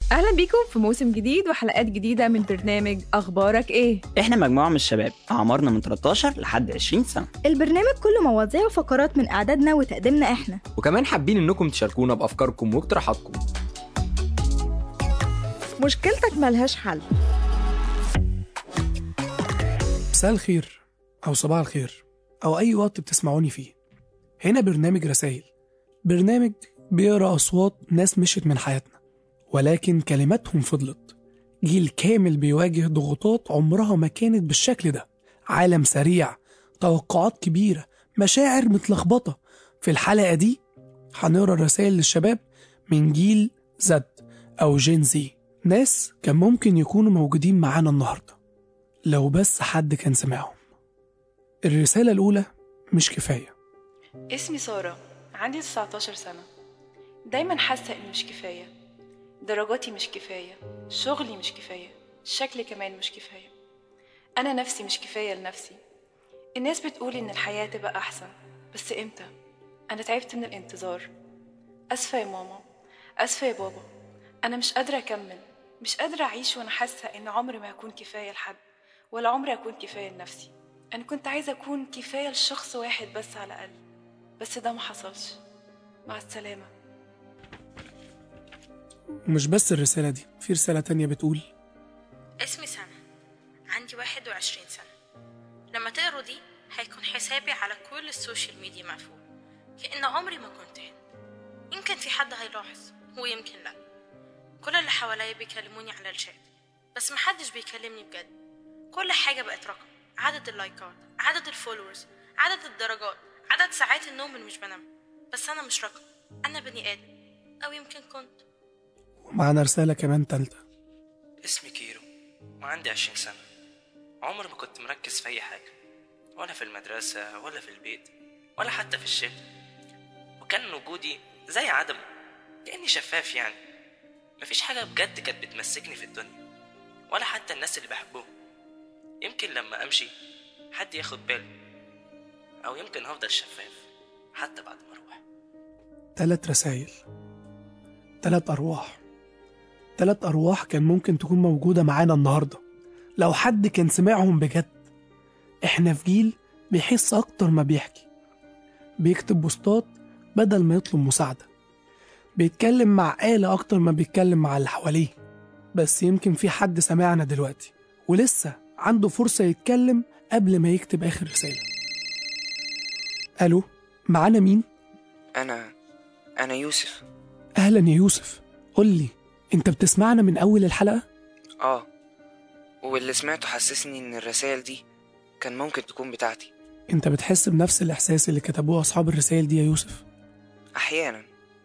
أهلا بيكم في موسم جديد وحلقات جديدة من برنامج أخبارك إيه؟ احنا مجموعة من الشباب أعمارنا من 13 لحد 20 سنة البرنامج كله مواضيع وفقرات من إعدادنا وتقديمنا إحنا وكمان حابين انكم تشاركونا بافكاركم واقتراحاتكم مشكلتك ملهاش حل مساء الخير أو صباح الخير أو أي وقت بتسمعوني فيه هنا برنامج رسائل برنامج بيقرأ أصوات ناس مشت من حياتنا ولكن كلماتهم فضلت جيل كامل بيواجه ضغوطات عمرها ما كانت بالشكل ده عالم سريع توقعات كبيرة مشاعر متلخبطة في الحلقة دي هنقرا رسائل للشباب من جيل زد أو جين زي ناس كان ممكن يكونوا موجودين معانا النهارده لو بس حد كان سمعهم الرسالة الأولى مش كفاية اسمي سارة عندي 19 سنة دايما حاسة إني مش كفاية درجاتي مش كفاية شغلي مش كفاية شكلي كمان مش كفاية أنا نفسي مش كفاية لنفسي الناس بتقول إن الحياة تبقى أحسن بس إمتى؟ أنا تعبت من الانتظار أسفة يا ماما أسفة يا بابا أنا مش قادرة أكمل مش قادرة أعيش وأنا حاسة إن عمري ما هكون كفاية لحد ولا عمري هكون كفاية لنفسي أنا كنت عايزة أكون كفاية لشخص واحد بس على الأقل بس ده ما حصلش مع السلامة ومش بس الرسالة دي في رسالة تانية بتقول اسمي سنة عندي واحد وعشرين سنة لما تقروا دي هيكون حسابي على كل السوشيال ميديا مقفول كأن عمري ما كنت هنا يمكن في حد هيلاحظ ويمكن لا كل اللي حواليا بيكلموني على الشات بس محدش بيكلمني بجد كل حاجة بقت رقم عدد اللايكات عدد الفولورز عدد الدرجات عدد ساعات النوم اللي مش بنام بس أنا مش رقم أنا بني آدم أو يمكن كنت ومعانا رسالة كمان تالتة اسمي كيرو وعندي عشرين سنة عمري ما كنت مركز في أي حاجة ولا في المدرسة ولا في البيت ولا حتى في الشغل وكان وجودي زي عدمه كأني شفاف يعني مفيش حاجة بجد كانت بتمسكني في الدنيا ولا حتى الناس اللي بحبهم يمكن لما أمشي حد ياخد باله أو يمكن هفضل شفاف حتى بعد ما أروح تلات رسايل تلات أرواح تلات أرواح كان ممكن تكون موجودة معانا النهاردة لو حد كان سمعهم بجد إحنا في جيل بيحس أكتر ما بيحكي بيكتب بوستات بدل ما يطلب مساعدة بيتكلم مع آلة أكتر ما بيتكلم مع اللي حواليه بس يمكن في حد سمعنا دلوقتي ولسه عنده فرصة يتكلم قبل ما يكتب آخر رسالة ألو معانا مين؟ أنا أنا يوسف أهلا يا يوسف قول لي أنت بتسمعنا من أول الحلقة؟ آه واللي سمعته حسسني إن الرسائل دي كان ممكن تكون بتاعتي أنت بتحس بنفس الإحساس اللي كتبوه أصحاب الرسائل دي يا يوسف؟ أحيانا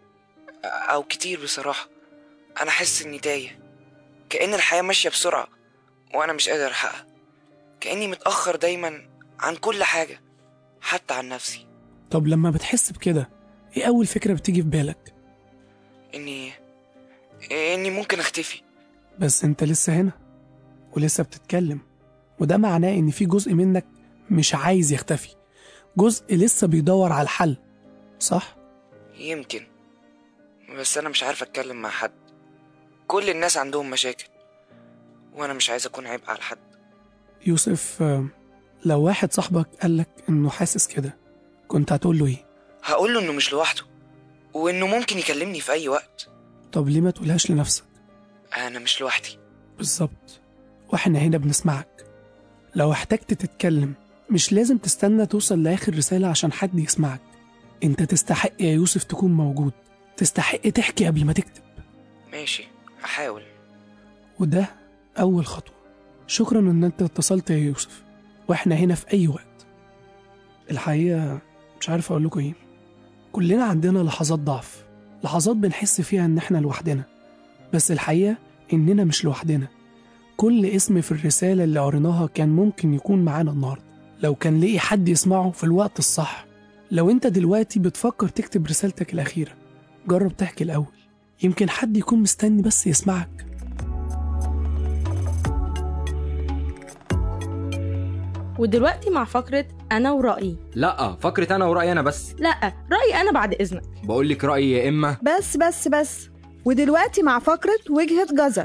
أو كتير بصراحة أنا حاسس إني تايه كأن الحياة ماشية بسرعة وأنا مش قادر ألحقها كأني متأخر دايما عن كل حاجة حتى عن نفسي طب لما بتحس بكده إيه أول فكرة بتيجي في بالك؟ إني إني ممكن أختفي بس أنت لسه هنا ولسه بتتكلم وده معناه إن في جزء منك مش عايز يختفي جزء لسه بيدور على الحل صح؟ يمكن بس أنا مش عارف أتكلم مع حد كل الناس عندهم مشاكل وأنا مش عايز أكون عبء على حد يوسف آه، لو واحد صاحبك قالك إنه حاسس كده كنت هتقول له إيه؟ هقول له إنه مش لوحده وإنه ممكن يكلمني في أي وقت طب ليه ما تقولهاش لنفسك؟ أنا مش لوحدي بالظبط واحنا هنا بنسمعك لو احتجت تتكلم مش لازم تستنى توصل لآخر رسالة عشان حد يسمعك انت تستحق يا يوسف تكون موجود تستحق تحكي قبل ما تكتب ماشي هحاول وده أول خطوة شكرا إن أنت اتصلت يا يوسف وإحنا هنا في أي وقت الحقيقة مش عارف أقول لكم إيه كلنا عندنا لحظات ضعف لحظات بنحس فيها إن إحنا لوحدنا بس الحقيقة إننا مش لوحدنا كل اسم في الرسالة اللي قريناها كان ممكن يكون معانا النهاردة لو كان لقي حد يسمعه في الوقت الصح لو أنت دلوقتي بتفكر تكتب رسالتك الأخيرة جرب تحكي الأول يمكن حد يكون مستني بس يسمعك ودلوقتي مع فقرة أنا ورأيي لا فكرة انا ورأيي انا بس لا رأيي أنا بعد إذنك بقول لك رأيي يا اما بس بس بس ودلوقتي مع فقرة وجهة جزر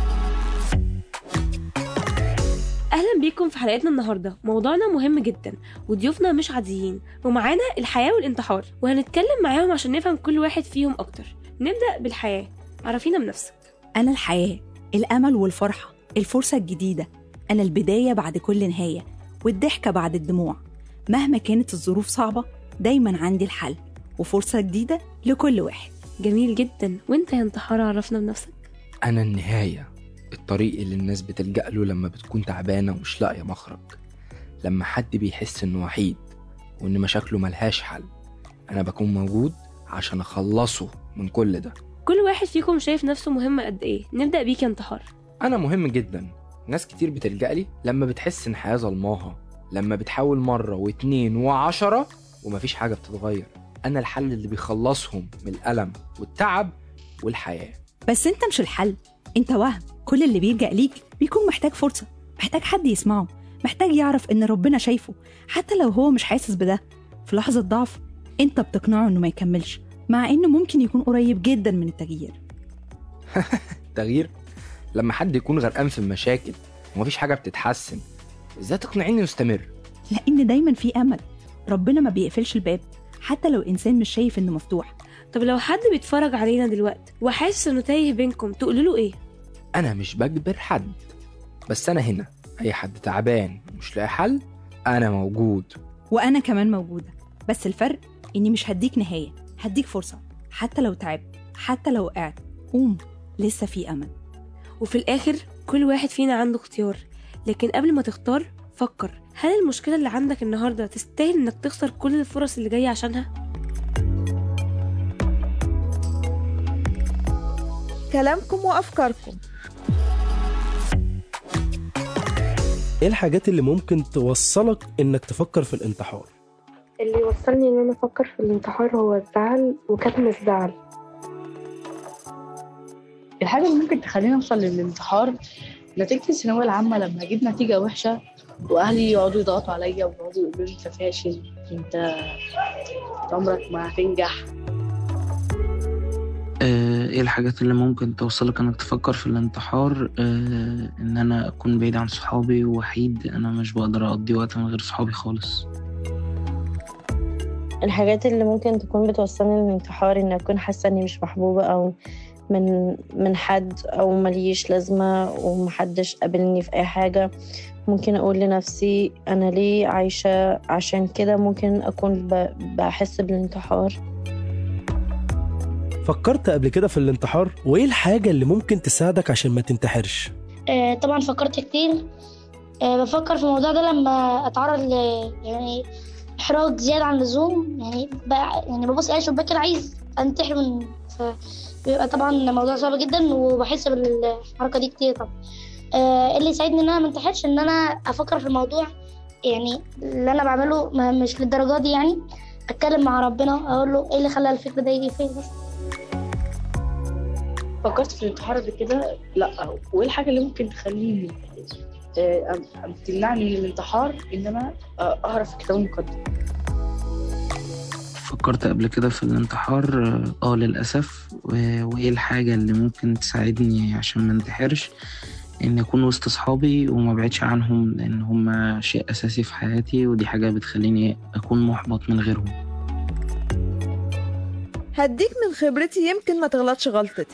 اهلا بيكم في حلقتنا النهارده موضوعنا مهم جدا وضيوفنا مش عاديين ومعانا الحياه والانتحار وهنتكلم معاهم عشان نفهم كل واحد فيهم اكتر نبدا بالحياه عرفينا بنفسك أنا الحياة الأمل والفرحة الفرصة الجديدة أنا البداية بعد كل نهاية والضحكة بعد الدموع مهما كانت الظروف صعبة دايما عندي الحل وفرصة جديدة لكل واحد جميل جدا وانت يا انتحار عرفنا بنفسك أنا النهاية الطريق اللي الناس بتلجأ له لما بتكون تعبانة ومش لاقية مخرج لما حد بيحس إنه وحيد وإن مشاكله ملهاش حل أنا بكون موجود عشان أخلصه من كل ده كل واحد فيكم شايف نفسه مهم قد ايه نبدا بيك يا انتحار أنا مهم جدا ناس كتير بتلجأ لي لما بتحس إن حياة ظلماها لما بتحاول مرة واتنين وعشرة ومفيش حاجة بتتغير أنا الحل اللي بيخلصهم من الألم والتعب والحياة بس أنت مش الحل أنت وهم كل اللي بيلجأ ليك بيكون محتاج فرصة محتاج حد يسمعه محتاج يعرف إن ربنا شايفه حتى لو هو مش حاسس بده في لحظة ضعف أنت بتقنعه إنه ما يكملش مع إنه ممكن يكون قريب جدا من التغيير تغيير لما حد يكون غرقان في المشاكل ومفيش حاجة بتتحسن ازاي تقنعيني انه يستمر لأن دايما في أمل ربنا ما بيقفلش الباب حتى لو إنسان مش شايف إنه مفتوح طب لو حد بيتفرج علينا دلوقتي وحاسس انه تايه بينكم تقولوا له ايه انا مش بجبر حد بس انا هنا اي حد تعبان ومش لاقي حل انا موجود وأنا كمان موجودة بس الفرق إني مش هديك نهاية هديك فرصة حتى لو تعبت حتى لو وقعت قوم لسه في أمل وفي الاخر كل واحد فينا عنده اختيار لكن قبل ما تختار فكر هل المشكله اللي عندك النهارده تستاهل انك تخسر كل الفرص اللي جايه عشانها كلامكم وأفكاركم ايه الحاجات اللي ممكن توصلك انك تفكر في الانتحار اللي وصلني ان انا افكر في الانتحار هو الزعل وكتم الزعل الحاجة اللي ممكن تخليني أوصل للانتحار نتيجة الثانوية العامة لما أجيب نتيجة وحشة وأهلي يقعدوا يضغطوا عليا ويقعدوا يقولوا لي أنت فاشل أنت أنت عمرك ما هتنجح آه، ايه الحاجات اللي ممكن توصلك انك تفكر في الانتحار آه، ان انا اكون بعيد عن صحابي ووحيد انا مش بقدر اقضي وقت من غير صحابي خالص الحاجات اللي ممكن تكون بتوصلني للانتحار إن أكون حاسة إني مش محبوبة أو من من حد أو مليش لازمة ومحدش قابلني في أي حاجة ممكن أقول لنفسي أنا ليه عايشة عشان كده ممكن أكون ب- بحس بالانتحار فكرت قبل كده في الانتحار وايه الحاجة اللي ممكن تساعدك عشان ما تنتحرش آه، طبعا فكرت كتير آه، بفكر في الموضوع ده لما اتعرض ل يعني احراج زياده عن اللزوم يعني بقى يعني ببص اي شباك كده عايز انتحر من ف- بيبقى طبعا موضوع صعب جدا وبحس بالحركه دي كتير طبعا آه، اللي يساعدني ان انا ما انتحرش ان انا افكر في الموضوع يعني اللي انا بعمله ما- مش للدرجه دي يعني اتكلم مع ربنا اقول له ايه اللي خلى الفكره ده يجي فيا بس فكرت في الانتحار قبل كده لا وايه الحاجة اللي ممكن تخليني آه، أم- أم- تمنعني من الانتحار ان انا آه، اقرا في الكتاب المقدس فكرت قبل كده في الانتحار اه آه، للاسف و- وايه الحاجه اللي ممكن تساعدني عشان ما انتحرش ان اكون وسط صحابي وما بعدش عنهم لان هم شيء اساسي في حياتي ودي حاجه بتخليني اكون محبط من غيرهم هديك من خبرتي يمكن ما تغلطش غلطتي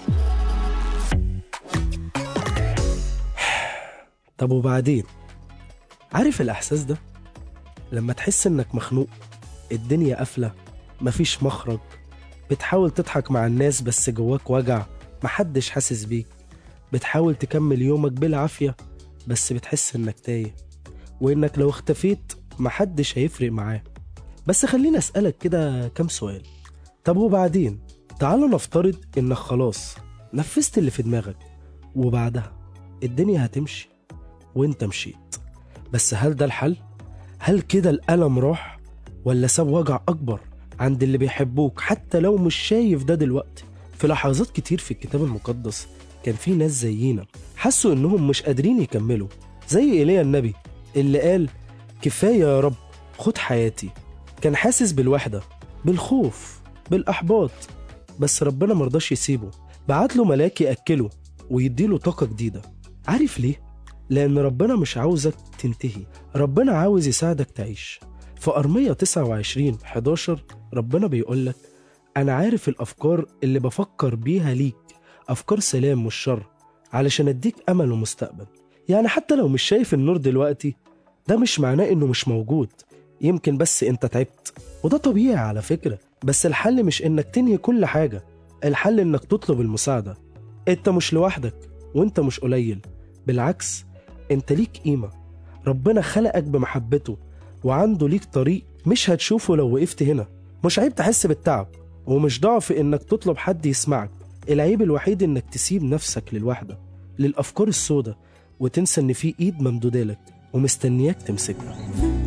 طب وبعدين عارف الإحساس ده لما تحس إنك مخنوق الدنيا قافلة مفيش مخرج بتحاول تضحك مع الناس بس جواك وجع محدش حاسس بيك بتحاول تكمل يومك بالعافية بس بتحس إنك تايه وإنك لو اختفيت محدش هيفرق معاه بس خليني أسألك كده كام سؤال طب وبعدين تعالوا نفترض إنك خلاص نفذت اللي في دماغك وبعدها الدنيا هتمشي وانت مشيت بس هل ده الحل؟ هل كده الألم راح؟ ولا ساب وجع أكبر عند اللي بيحبوك حتى لو مش شايف ده دلوقتي؟ في لحظات كتير في الكتاب المقدس كان في ناس زينا حسوا إنهم مش قادرين يكملوا زي إيليا النبي اللي قال كفاية يا رب خد حياتي كان حاسس بالوحدة بالخوف بالأحباط بس ربنا مرضاش يسيبه بعت له ملاك يأكله ويديله طاقة جديدة عارف ليه؟ لأن ربنا مش عاوزك تنتهي ربنا عاوز يساعدك تعيش في أرمية 29 11 ربنا بيقولك أنا عارف الأفكار اللي بفكر بيها ليك أفكار سلام مش شر علشان أديك أمل ومستقبل يعني حتى لو مش شايف النور دلوقتي ده مش معناه إنه مش موجود يمكن بس أنت تعبت وده طبيعي على فكرة بس الحل مش إنك تنهي كل حاجة الحل إنك تطلب المساعدة أنت مش لوحدك وأنت مش قليل بالعكس أنت ليك قيمة ربنا خلقك بمحبته وعنده ليك طريق مش هتشوفه لو وقفت هنا مش عيب تحس بالتعب ومش ضعف إنك تطلب حد يسمعك العيب الوحيد إنك تسيب نفسك للوحدة للأفكار السوداء وتنسى إن في إيد ممدودة لك ومستنياك تمسكها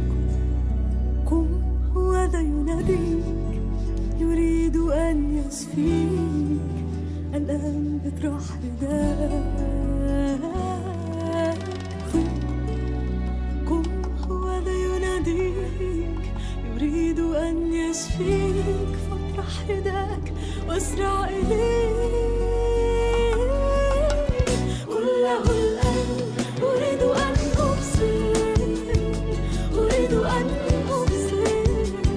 هو ذا يناديك يريد أن يشفيك الآن بطرح رداءك قم هو ذا يناديك يريد أن يشفيك فاطرح رداك واسرع إليه قل له الآن أريد أن أبصر أريد أن أبصر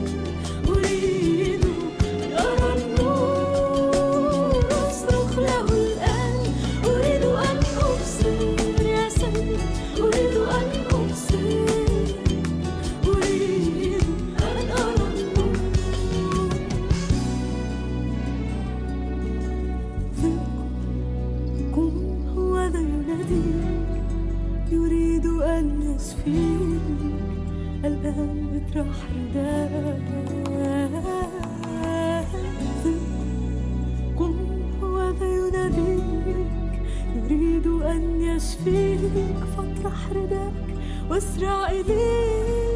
أريد أن أرى النور أصرخ له الآن أريد أن أبصر يا سيد أريد أن أبصر أريد أن أرى النور قم هو ذا يناديك يريد أن يشفيك الآن اطرح رداءك قم هو ذا يناديك يريد أن يشفيك فاطرح رداك واسرع إليه